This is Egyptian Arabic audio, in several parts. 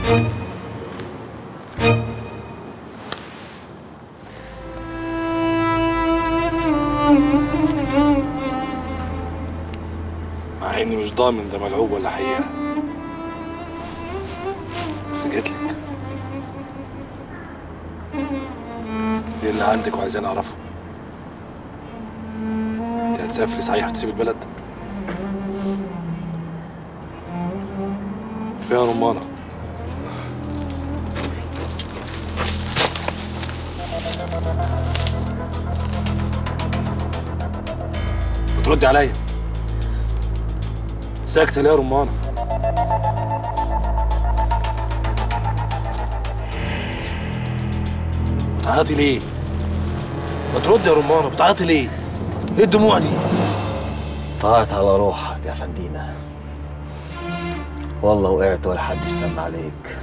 مع اني مش ضامن ده ملعوب ولا حقيقه بس جيت لك ايه اللي عندك وعايزين اعرفه انت هتسافري صحيح وتسيب البلد فيها رمانه بتردي عليا ساكتة ليه يا رمانة؟ بتعيطي ليه؟ ما تردي يا رمانة بتعيطي ليه؟ ايه الدموع دي؟ طلعت على روحك يا فندينا والله وقعت ولا حد يسمع عليك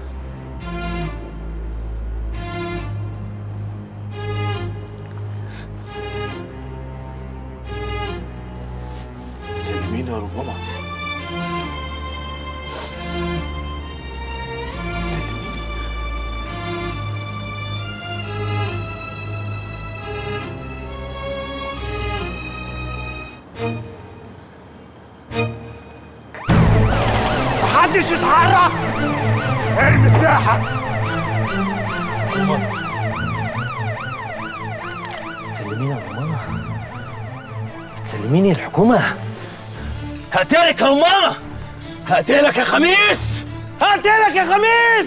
سلميني يا رمانة سلميني محدش يتحرك ارمي سلاحك تسلميني يا رمانة تسلميني الحكومة هقتلك يا رمانة هقتلك يا خميس هقتلك يا خميس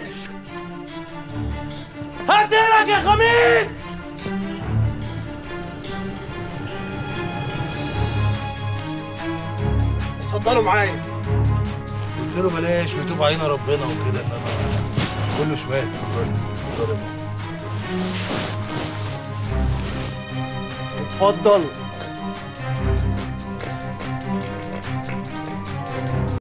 هقتلك يا خميس اتفضلوا معايا قلت له بلاش ويتوب علينا ربنا وكده انما كله شمال اتفضل اتفضل اتفضل